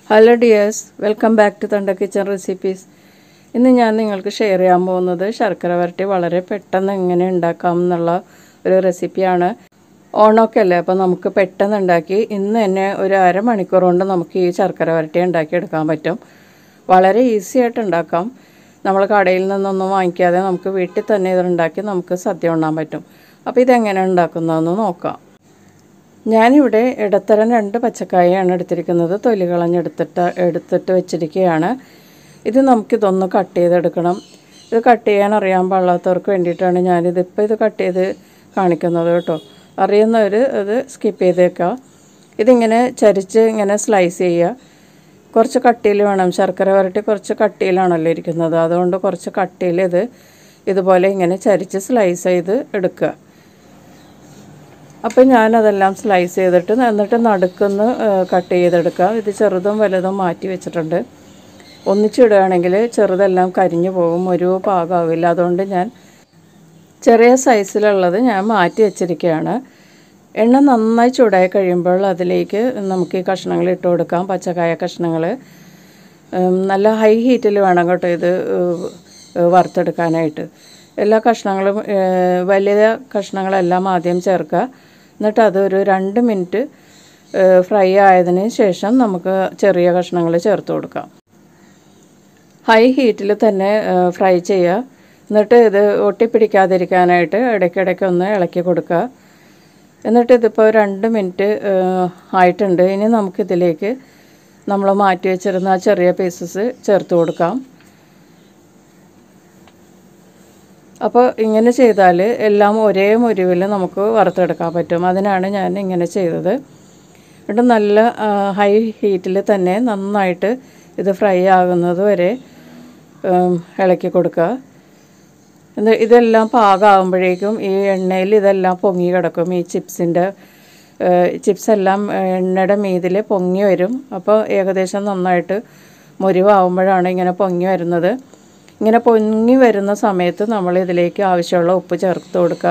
hello dears welcome back to തണ്ട kitchen recipes ഇന്ന് ഞാൻ നിങ്ങൾക്ക് ഷെയർ ചെയ്യാൻ പോകുന്നത് ശർക്കര വരട്ടി വളരെ പെട്ടെന്ന് എങ്ങനെ ഉണ്ടാക്കാം എന്നുള്ള ഒരു റെസിപ്പിയാണ് ഓണമൊക്കെ അല്ലേ അപ്പോൾ നമുക്ക് പെട്ടെന്ന് ഉണ്ടാക്കി ഇന്ന് തന്നെ ഒരു അരമണിക്കൂർ കൊണ്ട് നമുക്ക് ഈ ശർക്കര വരട്ടി ഉണ്ടാക്കിയെടുക്കാൻ പറ്റും വളരെ ഈസി ആയിട്ട് ഉണ്ടാക്കാം നമ്മൾ കടയിൽ നിന്നൊന്നും വാങ്ങിക്കാതെ നമുക്ക് വീട്ടിൽ തന്നെ ഇത് ഉണ്ടാക്കി നമുക്ക് സദ്യ ഉണ്ണാൻ പറ്റും അപ്പോൾ ഇതെങ്ങനെ ഉണ്ടാക്കുന്നതെന്ന് നോക്കാം ഞാനിവിടെ ഇടത്തരം രണ്ട് പച്ചക്കായയാണ് എടുത്തിരിക്കുന്നത് തൊലി കളഞ്ഞെടുത്തിട്ട് എടുത്തിട്ട് വെച്ചിരിക്കുകയാണ് ഇത് നമുക്കിതൊന്ന് കട്ട് ചെയ്തെടുക്കണം ഇത് കട്ട് ചെയ്യാൻ അറിയാൻ പാടില്ലാത്തവർക്ക് വേണ്ടിയിട്ടാണ് ഞാനിതിപ്പോൾ ഇത് കട്ട് ചെയ്ത് കാണിക്കുന്നത് കേട്ടോ അറിയുന്നവർ അത് സ്കിപ്പ് ചെയ്തേക്കാം ഇതിങ്ങനെ ചരിച്ച് ഇങ്ങനെ സ്ലൈസ് ചെയ്യുക കുറച്ച് കട്ടിയിൽ വേണം ശർക്കര വരട്ടി കുറച്ച് കട്ടിയിലാണല്ലോ ഇരിക്കുന്നത് അതുകൊണ്ട് കുറച്ച് കട്ടിയിൽ ഇത് ഇതുപോലെ ഇങ്ങനെ ചരിച്ച് സ്ലൈസ് ചെയ്ത് എടുക്കുക അപ്പം ഞാനതെല്ലാം സ്ലൈസ് ചെയ്തിട്ട് എന്നിട്ട് നടുക്കുന്ന് കട്ട് ചെയ്തെടുക്കാം ഇത് ചെറുതും വലുതും മാറ്റി വെച്ചിട്ടുണ്ട് ഒന്നിച്ചിടുകയാണെങ്കിൽ ചെറുതെല്ലാം കരിഞ്ഞു പോകും ഒരു പാകമാവില്ല അതുകൊണ്ട് ഞാൻ ചെറിയ സൈസിലുള്ളത് ഞാൻ മാറ്റി വെച്ചിരിക്കുകയാണ് എണ്ണ നന്നായി ചൂടായി കഴിയുമ്പോൾ അതിലേക്ക് നമുക്ക് ഈ കഷ്ണങ്ങൾ ഇട്ട് കൊടുക്കാം പച്ചക്കായ കഷ്ണങ്ങൾ നല്ല ഹൈ ഹീറ്റിൽ വേണം കേട്ടോ ഇത് വറുത്തെടുക്കാനായിട്ട് എല്ലാ കഷ്ണങ്ങളും വലിയ കഷ്ണങ്ങളെല്ലാം ആദ്യം ചേർക്കുക എന്നിട്ട് അതൊരു രണ്ട് മിനിറ്റ് ഫ്രൈ ആയതിന് ശേഷം നമുക്ക് ചെറിയ കഷ്ണങ്ങൾ ചേർത്ത് കൊടുക്കാം ഹൈ ഹീറ്റിൽ തന്നെ ഫ്രൈ ചെയ്യുക എന്നിട്ട് ഇത് ഒട്ടിപ്പിടിക്കാതിരിക്കാനായിട്ട് ഇടയ്ക്കിടയ്ക്ക് ഒന്ന് ഇളക്കി കൊടുക്കുക എന്നിട്ട് ഇതിപ്പോൾ രണ്ട് മിനിറ്റ് ആയിട്ടുണ്ട് ഇനി നമുക്കിതിലേക്ക് നമ്മൾ മാറ്റി വെച്ചിരുന്ന ആ ചെറിയ പീസസ് ചേർത്ത് കൊടുക്കാം അപ്പോൾ ഇങ്ങനെ ചെയ്താൽ എല്ലാം ഒരേ മുരിവിൽ നമുക്ക് വറുത്തെടുക്കാൻ പറ്റും അതിനാണ് ഞാൻ ഇങ്ങനെ ചെയ്തത് എന്നിട്ട് നല്ല ഹൈ ഹീറ്റിൽ തന്നെ നന്നായിട്ട് ഇത് ഫ്രൈ ആകുന്നത് വരെ ഇളക്കി കൊടുക്കുക ഇതെല്ലാം പാകമാകുമ്പോഴേക്കും ഈ എണ്ണയിൽ ഇതെല്ലാം പൊങ്ങി കിടക്കും ഈ ചിപ്സിൻ്റെ ചിപ്സ് എല്ലാം എണ്ണയുടെ മീതിൽ പൊങ്ങി വരും അപ്പോൾ ഏകദേശം നന്നായിട്ട് മുരിവാകുമ്പോഴാണ് ഇങ്ങനെ പൊങ്ങി വരുന്നത് ഇങ്ങനെ പൊങ്ങി വരുന്ന സമയത്ത് നമ്മൾ ഇതിലേക്ക് ആവശ്യമുള്ള ഉപ്പ് ചേർത്ത് കൊടുക്കുക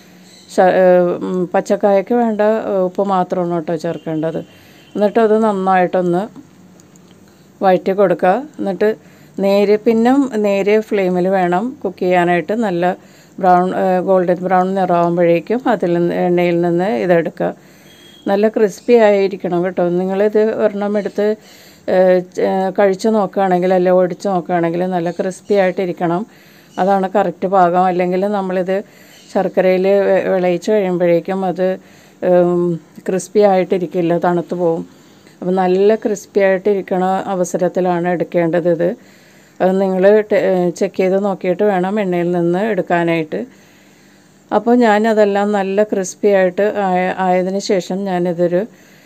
പച്ചക്കായക്ക് വേണ്ട ഉപ്പ് മാത്രമാണ് കേട്ടോ ചേർക്കേണ്ടത് എന്നിട്ട് അത് നന്നായിട്ടൊന്ന് വഴറ്റി കൊടുക്കുക എന്നിട്ട് നേര് പിന്നെ നേരിയ ഫ്ലെയിമിൽ വേണം കുക്ക് ചെയ്യാനായിട്ട് നല്ല ബ്രൗൺ ഗോൾഡൻ ബ്രൗൺ നിറമാകുമ്പോഴേക്കും അതിൽ നിന്ന് എണ്ണയിൽ നിന്ന് ഇതെടുക്കുക നല്ല ക്രിസ്പി ആയിരിക്കണം കേട്ടോ നിങ്ങളിത് ഒരെണ്ണം എടുത്ത് കഴിച്ച് നോക്കുകയാണെങ്കിൽ അല്ലെ ഒടിച്ച് നോക്കുകയാണെങ്കിൽ നല്ല ക്രിസ്പി ആയിട്ടിരിക്കണം അതാണ് കറക്റ്റ് പാകം അല്ലെങ്കിൽ നമ്മളിത് ശർക്കരയിൽ വിളയിച്ച് കഴിയുമ്പോഴേക്കും അത് ക്രിസ്പി ആയിട്ടിരിക്കില്ല തണുത്ത് പോവും അപ്പോൾ നല്ല ക്രിസ്പി ആയിട്ടിരിക്കണ അവസരത്തിലാണ് എടുക്കേണ്ടത് ഇത് അത് നിങ്ങൾ ചെക്ക് ചെയ്ത് നോക്കിയിട്ട് വേണം എണ്ണയിൽ നിന്ന് എടുക്കാനായിട്ട് അപ്പോൾ ഞാനതെല്ലാം നല്ല ക്രിസ്പി ആയിട്ട് ആയതിനു ശേഷം ഞാനിതൊരു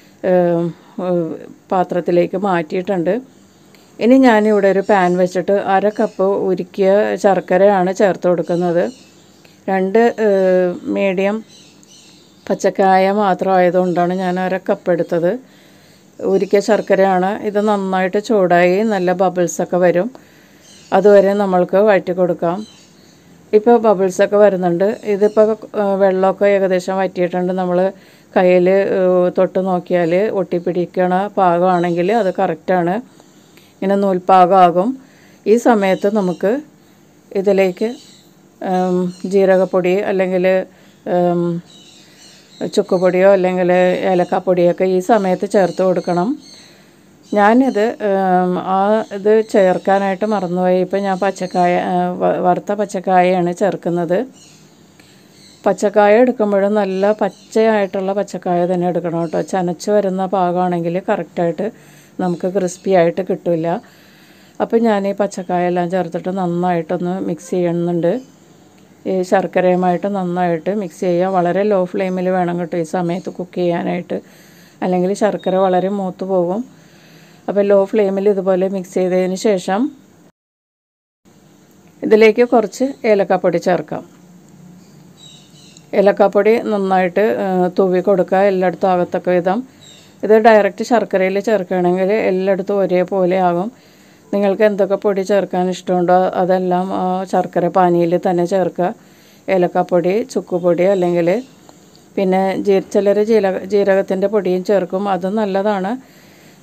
പാത്രത്തിലേക്ക് മാറ്റിയിട്ടുണ്ട് ഇനി ഞാനിവിടെ ഒരു പാൻ വെച്ചിട്ട് അര കപ്പ് ഉരുക്കിയ ശർക്കരയാണ് ചേർത്ത് കൊടുക്കുന്നത് രണ്ട് മീഡിയം പച്ചക്കായ മാത്രം ആയതുകൊണ്ടാണ് ഞാൻ അര കപ്പ് എടുത്തത് ഉരുക്കിയ ശർക്കരയാണ് ഇത് നന്നായിട്ട് ചൂടായി നല്ല ബബിൾസൊക്കെ വരും അതുവരെ നമ്മൾക്ക് വഴറ്റി കൊടുക്കാം ഇപ്പോൾ ബബിൾസൊക്കെ വരുന്നുണ്ട് ഇതിപ്പോൾ വെള്ളമൊക്കെ ഏകദേശം വറ്റിയിട്ടുണ്ട് നമ്മൾ കയ്യിൽ തൊട്ട് നോക്കിയാൽ ഒട്ടിപ്പിടിക്കണ പാകമാണെങ്കിൽ അത് കറക്റ്റാണ് ഇങ്ങനെ നൂൽപ്പാകമാകും ഈ സമയത്ത് നമുക്ക് ഇതിലേക്ക് ജീരകപ്പൊടി അല്ലെങ്കിൽ ചുക്കുപൊടിയോ അല്ലെങ്കിൽ ഏലക്കാപ്പൊടിയൊക്കെ ഈ സമയത്ത് ചേർത്ത് കൊടുക്കണം ഞാനിത് ആ ഇത് ചേർക്കാനായിട്ട് മറന്നുപോയി ഇപ്പം ഞാൻ പച്ചക്കായ വറുത്ത പച്ചക്കായയാണ് ചേർക്കുന്നത് പച്ചക്കായ എടുക്കുമ്പോഴും നല്ല പച്ചയായിട്ടുള്ള പച്ചക്കായ തന്നെ എടുക്കണം കേട്ടോ ചനച്ച് വരുന്ന പാകമാണെങ്കിൽ കറക്റ്റായിട്ട് നമുക്ക് ക്രിസ്പി ആയിട്ട് കിട്ടില്ല അപ്പോൾ ഞാൻ ഈ പച്ചക്കായ എല്ലാം ചേർത്തിട്ട് നന്നായിട്ടൊന്ന് മിക്സ് ചെയ്യുന്നുണ്ട് ഈ ശർക്കരയുമായിട്ട് നന്നായിട്ട് മിക്സ് ചെയ്യുക വളരെ ലോ ഫ്ലെയിമിൽ വേണം കേട്ടോ ഈ സമയത്ത് കുക്ക് ചെയ്യാനായിട്ട് അല്ലെങ്കിൽ ശർക്കര വളരെ മൂത്ത് പോകും അപ്പോൾ ലോ ഫ്ലെയിമിൽ ഇതുപോലെ മിക്സ് ചെയ്തതിന് ശേഷം ഇതിലേക്ക് കുറച്ച് ഏലക്കാപ്പൊടി ചേർക്കാം ഏലക്കാപ്പൊടി നന്നായിട്ട് തൂവി കൊടുക്കുക എല്ലായിടത്തും ആകത്തക്ക വിധം ഇത് ഡയറക്റ്റ് ശർക്കരയിൽ ചേർക്കുകയാണെങ്കിൽ എല്ലായിടത്തും ഒരേപോലെ ആകും നിങ്ങൾക്ക് എന്തൊക്കെ പൊടി ചേർക്കാൻ ഇഷ്ടമുണ്ടോ അതെല്ലാം ആ ശർക്കര പാനിയിൽ തന്നെ ചേർക്കുക ഏലക്കാപ്പൊടി ചുക്കുപൊടി അല്ലെങ്കിൽ പിന്നെ ജീ ചിലർ ജീരക ജീരകത്തിൻ്റെ പൊടിയും ചേർക്കും അതും നല്ലതാണ്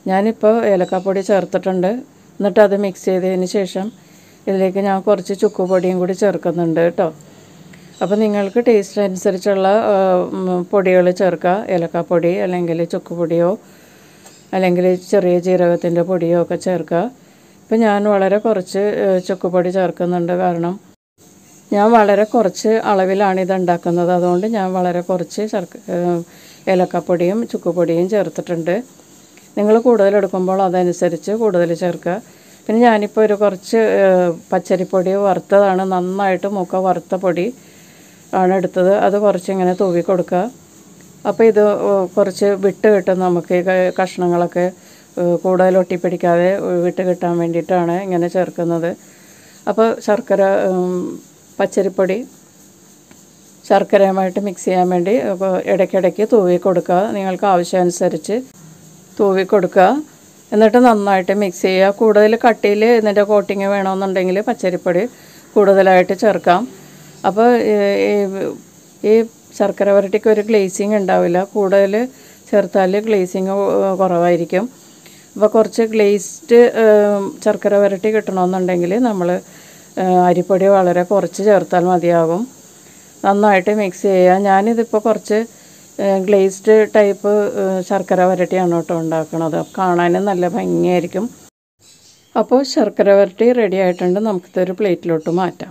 ഞാനിപ്പോൾ ഏലക്കാപ്പൊടി ചേർത്തിട്ടുണ്ട് എന്നിട്ട് അത് മിക്സ് ചെയ്തതിന് ശേഷം ഇതിലേക്ക് ഞാൻ കുറച്ച് ചുക്കുപൊടിയും കൂടി ചേർക്കുന്നുണ്ട് കേട്ടോ അപ്പോൾ നിങ്ങൾക്ക് ടേസ്റ്റ് അനുസരിച്ചുള്ള പൊടികൾ ചേർക്കുക ഏലക്കാപ്പൊടി അല്ലെങ്കിൽ ചുക്കുപൊടിയോ അല്ലെങ്കിൽ ചെറിയ ജീരകത്തിൻ്റെ പൊടിയോ ഒക്കെ ചേർക്കുക ഇപ്പം ഞാൻ വളരെ കുറച്ച് ഏഹ്, ചുക്കുപൊടി ചേർക്കുന്നുണ്ട് കാരണം ഞാൻ വളരെ കുറച്ച് അളവിലാണ് ഇത് ഉണ്ടാക്കുന്നത് അതുകൊണ്ട് ഞാൻ വളരെ കുറച്ച് ശർക്ക ഏഹ്, ഏലക്കാപ്പൊടിയും ചുക്കുപൊടിയും ചേർത്തിട്ടുണ്ട് നിങ്ങൾ കൂടുതൽ എടുക്കുമ്പോൾ അതനുസരിച്ച് കൂടുതൽ ചേർക്കുക പിന്നെ ഞാനിപ്പോൾ ഒരു കുറച്ച് ഏഹ്, പച്ചരിപ്പൊടി വറുത്തതാണ് നന്നായിട്ട് മൂക്ക വറുത്ത പൊടി ആണ് എടുത്തത് അത് കുറച്ച് ഇങ്ങനെ തൂവി കൊടുക്കുക അപ്പോൾ ഇത് ഏഹ്, കുറച്ച് വിട്ട് കിട്ടും നമുക്ക് ഈ ക- കഷ്ണങ്ങളൊക്കെ ഏഹ്, കൂടുതൽ ഒട്ടിപ്പിടിക്കാതെ വിട്ട് കിട്ടാൻ വേണ്ടിയിട്ടാണ് ഇങ്ങനെ ചേർക്കുന്നത് അപ്പോൾ ശർക്കര ഉം, പച്ചരിപ്പൊടി ശർക്കരയുമായിട്ട് മിക്സ് ചെയ്യാൻ വേണ്ടി അപ്പോൾ ഇടയ്ക്കിടയ്ക്ക് തൂവി കൊടുക്കുക നിങ്ങൾക്ക് ആവശ്യമനുസരിച്ച് തൂവി കൊടുക്കുക എന്നിട്ട് നന്നായിട്ട് മിക്സ് ചെയ്യുക കൂടുതൽ കട്ടിയിൽ ഇതിൻ്റെ കോട്ടിങ് വേണമെന്നുണ്ടെങ്കിൽ പച്ചരിപ്പൊടി കൂടുതലായിട്ട് ചേർക്കാം അപ്പോൾ ഈ- ഈ- ഈ ശർക്കര വരട്ടിക്ക് ഒരു ഗ്ലേസിങ് ഉണ്ടാവില്ല കൂടുതൽ ചേർത്താൽ ഗ്ലേസിങ് കുറവായിരിക്കും അപ്പോൾ കുറച്ച് ഗ്ലേസ്ഡ് ശർക്കര വരട്ടി കിട്ടണമെന്നുണ്ടെങ്കിൽ നമ്മൾ അരിപ്പൊടി വളരെ കുറച്ച് ചേർത്താൽ മതിയാകും നന്നായിട്ട് മിക്സ് ചെയ്യുക ഞാനിതിപ്പോൾ കുറച്ച് ഗ്ലേസ്ഡ് ടൈപ്പ് ശർക്കര വരട്ടിയാണ് കേട്ടോ ഉണ്ടാക്കുന്നത് കാണാനും നല്ല ഭംഗിയായിരിക്കും അപ്പോൾ ശർക്കര വരട്ടി റെഡി ആയിട്ടുണ്ട് നമുക്കിതൊരു പ്ലേറ്റിലോട്ട് മാറ്റാം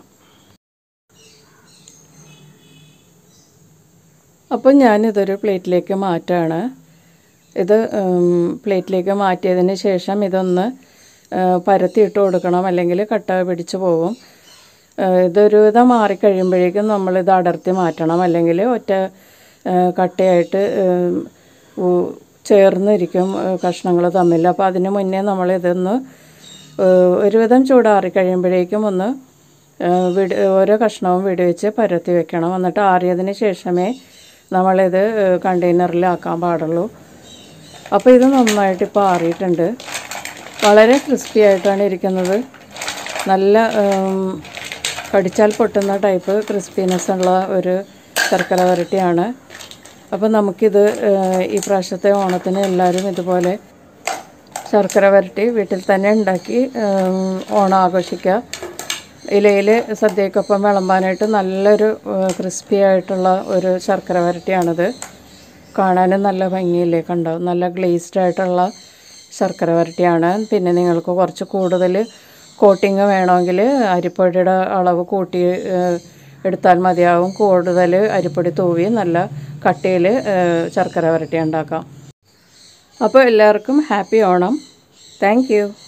അപ്പോൾ ഞാനിതൊരു പ്ലേറ്റിലേക്ക് മാറ്റാണ് ഇത് ഉം, പ്ലേറ്റിലേക്ക് മാറ്റിയതിന് ശേഷം ഇതൊന്ന് ആ, പരത്തിയിട്ട് കൊടുക്കണം അല്ലെങ്കിൽ കട്ട പിടിച്ച് പോകും ആ, ഇതൊരു വിധം മാറിക്കഴിയുമ്പോഴേക്കും നമ്മളിത് അടർത്തി മാറ്റണം അല്ലെങ്കിൽ ഒറ്റ ആ, കട്ടയായിട്ട് ഉം, ഉ- ചേർന്നിരിക്കും കഷ്ണങ്ങൾ തമ്മിൽ അപ്പോൾ അതിന് മുന്നേ നമ്മളിതൊന്ന് ആ, ഒരുവിധം ചൂടാറി കഴിയുമ്പോഴേക്കും ഒന്ന് ആ, വിട് ഓരോ കഷ്ണവും വിടുവെച്ച് പരത്തി വെക്കണം എന്നിട്ട് ആറിയതിന് ശേഷമേ നമ്മളിത് കണ്ടെയ്നറിലാക്കാൻ പാടുള്ളൂ അപ്പോൾ ഇത് നന്നായിട്ട് ഇപ്പോൾ ആറിയിട്ടുണ്ട് വളരെ ക്രിസ്പി ആയിട്ടാണ് ഇരിക്കുന്നത് നല്ല ഉം, കടിച്ചാൽ പൊട്ടുന്ന ടൈപ്പ് ക്രിസ്പിനെസ് ഉള്ള ഒരു ശർക്കര വരട്ടിയാണ് അപ്പോൾ നമുക്കിത് ഏഹ്, ഈ പ്രാവശ്യത്തെ ഓണത്തിന് എല്ലാവരും ഇതുപോലെ ശർക്കര വരട്ടി വീട്ടിൽ തന്നെ ഉണ്ടാക്കി ഉം, ഓണം ആഘോഷിക്കുക ഇലയിൽ സദ്യക്കൊപ്പം വിളമ്പാനായിട്ട് നല്ലൊരു ക്രിസ്പി ആയിട്ടുള്ള ഒരു ശർക്കര വരട്ടിയാണിത് കാണാനും നല്ല ഭംഗിയില്ലേ കണ്ടോ നല്ല ഗ്ലേസ്ഡ് ആയിട്ടുള്ള ശർക്കര വരട്ടിയാണ് പിന്നെ നിങ്ങൾക്ക് കുറച്ച് കൂടുതൽ കോട്ടിങ് വേണമെങ്കിൽ അരിപ്പൊടിയുടെ അളവ് കൂട്ടി ഏഹ്, എടുത്താൽ മതിയാവും കൂടുതൽ അരിപ്പൊടി തൂവി നല്ല കട്ടിയിൽ ശർക്കര വരട്ടി ഉണ്ടാക്കാം അപ്പോൾ എല്ലാവർക്കും ഹാപ്പി ഓണം താങ്ക് യു